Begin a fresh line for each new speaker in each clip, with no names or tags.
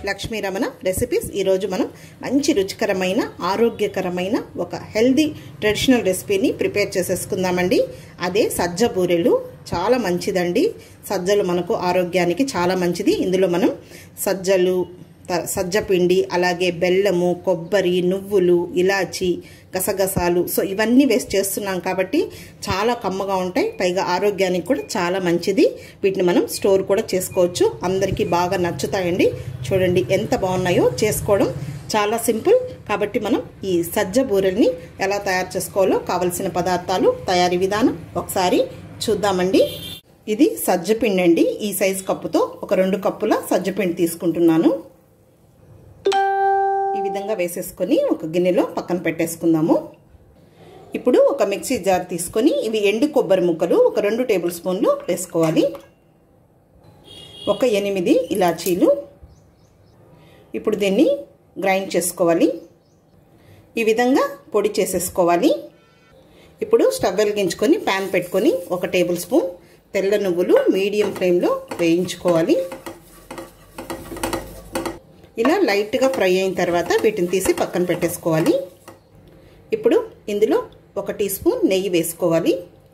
Lakshmi Ramana recipes ఈరోజు మనం మంచి రుచికరమైన ఆరోగ్యకరమైన ఒక హెల్దీ ట్రెడిషనల్ రెసిపీని ప్రిపేర్ చేసేసుకుందామండి అదే సజ్జ బూరెలు చాలా మంచిదండి సజ్జలు మనకు ఆరోగ్యానికి చాలా మంచిది ఇందులో మనం సజ్జలు త- సజ్జపిండి అలాగే బెల్లము కొబ్బరి నువ్వులు ఇలాచి గసగసాలు సో ఇవన్నీ వేసి చేస్తున్నాం కాబట్టి చాలా కమ్మగా ఉంటాయి పైగా ఆరోగ్యానికి కూడా చాలా మంచిది వీటిని మనం స్టోర్ కూడా చేసుకోవచ్చు అందరికీ బాగా నచ్చుతాయండి చూడండి ఎంత బాగున్నాయో చేసుకోవడం చాలా సింపుల్ కాబట్టి మనం ఈ సజ్జ బూరెల్ని ఎలా తయారు చేసుకోవాలో కావలసిన పదార్థాలు తయారీ విధానం ఒకసారి చూద్దామండి ఇది సజ్జపిండి అండి ఈ సైజు కప్పుతో ఒక రెండు కప్పుల సజ్జపిండి తీసుకుంటున్నాను ఈ విధంగా వేసేసుకొని ఒక గిన్నెలో పక్కన పెట్టేసుకుందాము ఇప్పుడు ఒక మిక్సీ జార్ తీసుకొని ఇవి ఎండు కొబ్బరి ముక్కలు ఒక రెండు టేబుల్ స్పూన్లు వేసుకోవాలి ఒక ఎనిమిది ఇలాచీలు ఇప్పుడు దీన్ని గ్రైండ్ చేసుకోవాలి ఈ విధంగా పొడి చేసేసుకోవాలి ఇప్పుడు స్టవ్ వెలిగించుకొని ప్యాన్ పెట్టుకొని ఒక టేబుల్ స్పూన్ తెల్ల నువ్వులు మీడియం ఫ్లేమ్లో వేయించుకోవాలి ఇలా లైట్గా ఫ్రై అయిన తర్వాత వీటిని తీసి పక్కన పెట్టేసుకోవాలి ఇప్పుడు ఇందులో ఒక టీ స్పూన్ నెయ్యి వేసుకోవాలి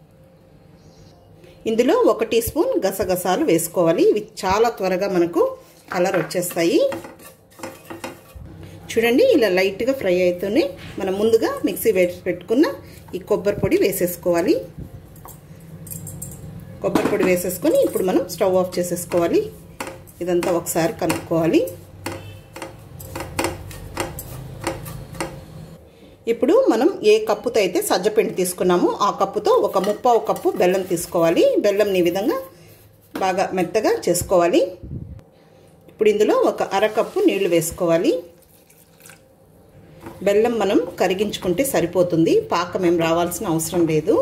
ఇందులో ఒక టీ స్పూన్ గసగసాలు వేసుకోవాలి ఇవి చాలా త్వరగా మనకు కలర్ వచ్చేస్తాయి చూడండి ఇలా లైట్గా ఫ్రై అవుతూనే మనం ముందుగా మిక్సీ వేసి పెట్టుకున్న ఈ కొబ్బరి పొడి వేసేసుకోవాలి కొబ్బరి పొడి వేసేసుకొని ఇప్పుడు మనం స్టవ్ ఆఫ్ చేసేసుకోవాలి ఇదంతా ఒకసారి కలుపుకోవాలి ఇప్పుడు మనం ఏ కప్పుతో అయితే సజ్జపిండి తీసుకున్నామో ఆ కప్పుతో ఒక ముప్పావు కప్పు బెల్లం తీసుకోవాలి బెల్లంని ఈ విధంగా బాగా మెత్తగా చేసుకోవాలి ఇప్పుడు ఇందులో ఒక అరకప్పు నీళ్లు వేసుకోవాలి బెల్లం మనం కరిగించుకుంటే సరిపోతుంది పాకం ఏం రావాల్సిన అవసరం లేదు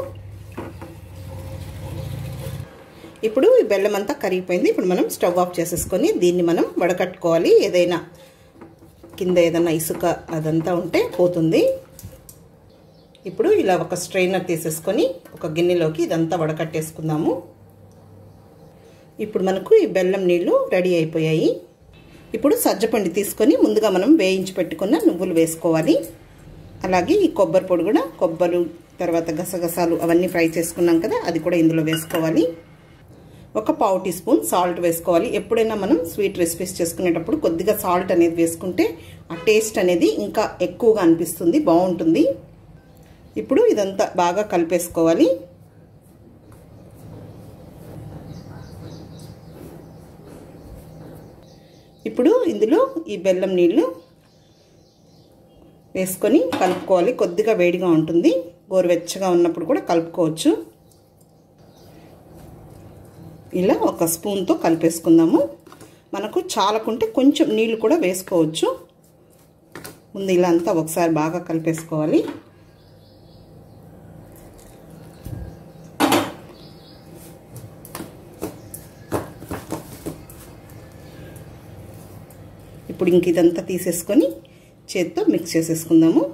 ఇప్పుడు ఈ బెల్లం అంతా కరిగిపోయింది ఇప్పుడు మనం స్టవ్ ఆఫ్ చేసేసుకొని దీన్ని మనం వడకట్టుకోవాలి ఏదైనా కింద ఏదైనా ఇసుక అదంతా ఉంటే పోతుంది ఇప్పుడు ఇలా ఒక స్ట్రైనర్ తీసేసుకొని ఒక గిన్నెలోకి ఇదంతా వడకట్టేసుకుందాము ఇప్పుడు మనకు ఈ బెల్లం నీళ్ళు రెడీ అయిపోయాయి ఇప్పుడు సజ్జపిండి తీసుకొని ముందుగా మనం వేయించి పెట్టుకున్న నువ్వులు వేసుకోవాలి అలాగే ఈ కొబ్బరి పొడి కూడా కొబ్బరి తర్వాత గసగసాలు అవన్నీ ఫ్రై చేసుకున్నాం కదా అది కూడా ఇందులో వేసుకోవాలి ఒక పావు టీ స్పూన్ సాల్ట్ వేసుకోవాలి ఎప్పుడైనా మనం స్వీట్ రెసిపీస్ చేసుకునేటప్పుడు కొద్దిగా సాల్ట్ అనేది వేసుకుంటే ఆ టేస్ట్ అనేది ఇంకా ఎక్కువగా అనిపిస్తుంది బాగుంటుంది ఇప్పుడు ఇదంతా బాగా కలిపేసుకోవాలి ఇప్పుడు ఇందులో ఈ బెల్లం నీళ్ళు వేసుకొని కలుపుకోవాలి కొద్దిగా వేడిగా ఉంటుంది గోరువెచ్చగా ఉన్నప్పుడు కూడా కలుపుకోవచ్చు ఇలా ఒక స్పూన్తో కలిపేసుకుందాము మనకు చాలకుంటే కొంచెం నీళ్ళు కూడా వేసుకోవచ్చు ముందు ఇలా అంతా ఒకసారి బాగా కలిపేసుకోవాలి ఇప్పుడు ఇంక ఇదంతా తీసేసుకొని చేత్తో మిక్స్ చేసేసుకుందాము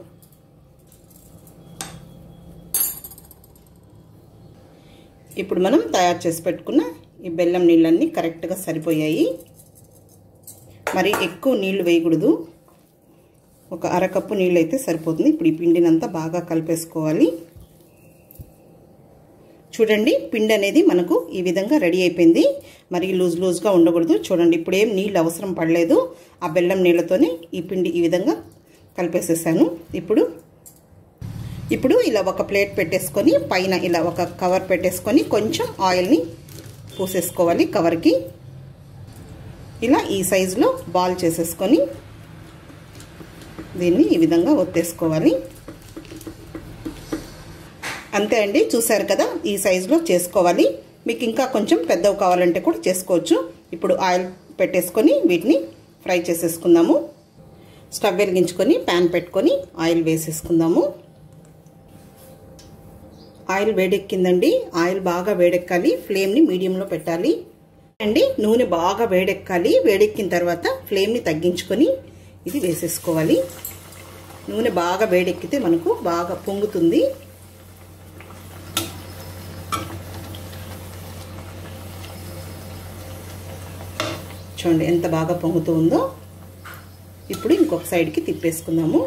ఇప్పుడు మనం తయారు చేసి పెట్టుకున్న ఈ బెల్లం నీళ్ళన్నీ కరెక్ట్గా సరిపోయాయి మరి ఎక్కువ నీళ్లు వేయకూడదు ఒక అరకప్పు నీళ్ళు అయితే సరిపోతుంది ఇప్పుడు ఈ పిండినంతా బాగా కలిపేసుకోవాలి చూడండి పిండి అనేది మనకు ఈ విధంగా రెడీ అయిపోయింది మరి లూజ్ లూజ్గా ఉండకూడదు చూడండి ఇప్పుడు ఏం నీళ్ళు అవసరం పడలేదు ఆ బెల్లం నీళ్ళతోనే ఈ పిండి ఈ విధంగా కలిపేసేసాను ఇప్పుడు ఇప్పుడు ఇలా ఒక ప్లేట్ పెట్టేసుకొని పైన ఇలా ఒక కవర్ పెట్టేసుకొని కొంచెం ఆయిల్ని పూసేసుకోవాలి కవర్కి ఇలా ఈ సైజులో బాల్ చేసేసుకొని దీన్ని ఈ విధంగా ఒత్తేసుకోవాలి అంతే అండి చూసారు కదా ఈ సైజులో చేసుకోవాలి మీకు ఇంకా కొంచెం పెద్దవి కావాలంటే కూడా చేసుకోవచ్చు ఇప్పుడు ఆయిల్ పెట్టేసుకొని వీటిని ఫ్రై చేసేసుకుందాము స్టవ్ వెలిగించుకొని ప్యాన్ పెట్టుకొని ఆయిల్ వేసేసుకుందాము ఆయిల్ వేడెక్కిందండి ఆయిల్ బాగా వేడెక్కాలి ఫ్లేమ్ని మీడియంలో పెట్టాలి అండి నూనె బాగా వేడెక్కాలి వేడెక్కిన తర్వాత ఫ్లేమ్ని తగ్గించుకొని ఇది వేసేసుకోవాలి నూనె బాగా వేడెక్కితే మనకు బాగా పొంగుతుంది చూడండి ఎంత బాగా పొంగుతూ ఉందో ఇప్పుడు ఇంకొక సైడ్కి తిప్పేసుకుందాము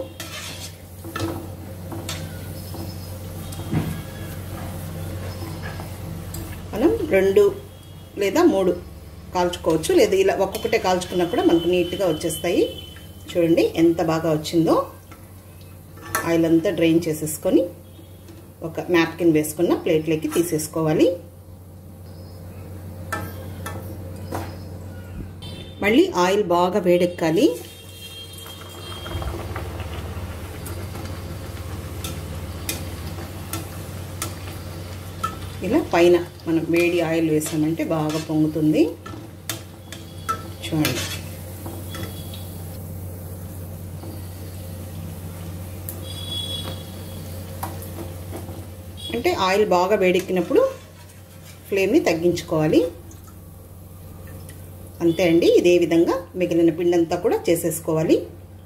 మనం రెండు లేదా మూడు కాల్చుకోవచ్చు లేదా ఇలా ఒక్కొక్కటే కాల్చుకున్నా కూడా మనకు నీట్గా వచ్చేస్తాయి చూడండి ఎంత బాగా వచ్చిందో ఆయిల్ అంతా డ్రైన్ చేసేసుకొని ఒక నాప్కిన్ వేసుకున్న ప్లేట్లోకి తీసేసుకోవాలి మళ్ళీ ఆయిల్ బాగా వేడెక్కాలి ఇలా పైన మనం వేడి ఆయిల్ వేసామంటే బాగా పొంగుతుంది చూడండి అంటే ఆయిల్ బాగా వేడెక్కినప్పుడు ఫ్లేమ్ని తగ్గించుకోవాలి అంతే అండి ఇదే విధంగా మిగిలిన పిండంతా కూడా చేసేసుకోవాలి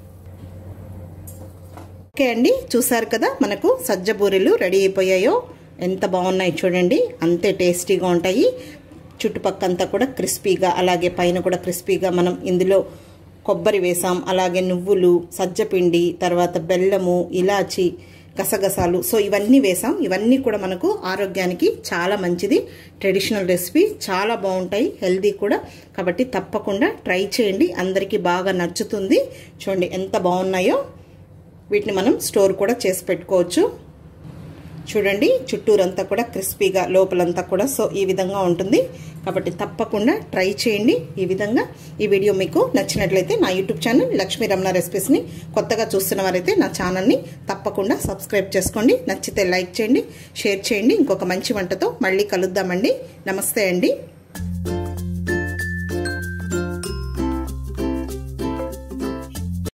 ఓకే అండి చూసారు కదా మనకు సజ్జ బూరెలు రెడీ అయిపోయాయో ఎంత బాగున్నాయి చూడండి అంతే టేస్టీగా ఉంటాయి చుట్టుపక్కంతా కూడా క్రిస్పీగా అలాగే పైన కూడా క్రిస్పీగా మనం ఇందులో కొబ్బరి వేసాం అలాగే నువ్వులు సజ్జపిండి తర్వాత బెల్లము ఇలాచి గసగసాలు సో ఇవన్నీ వేసాం ఇవన్నీ కూడా మనకు ఆరోగ్యానికి చాలా మంచిది ట్రెడిషనల్ రెసిపీ చాలా బాగుంటాయి హెల్దీ కూడా కాబట్టి తప్పకుండా ట్రై చేయండి అందరికీ బాగా నచ్చుతుంది చూడండి ఎంత బాగున్నాయో వీటిని మనం స్టోర్ కూడా చేసి పెట్టుకోవచ్చు చూడండి చుట్టూరంతా కూడా క్రిస్పీగా లోపలంతా కూడా సో ఈ విధంగా ఉంటుంది కాబట్టి తప్పకుండా ట్రై చేయండి ఈ విధంగా ఈ వీడియో మీకు నచ్చినట్లయితే నా యూట్యూబ్ ఛానల్ లక్ష్మీ రమణ రెసిపీస్ని కొత్తగా చూస్తున్న వారైతే నా ఛానల్ని తప్పకుండా సబ్స్క్రైబ్ చేసుకోండి నచ్చితే లైక్ చేయండి షేర్ చేయండి ఇంకొక మంచి వంటతో మళ్ళీ కలుద్దామండి నమస్తే అండి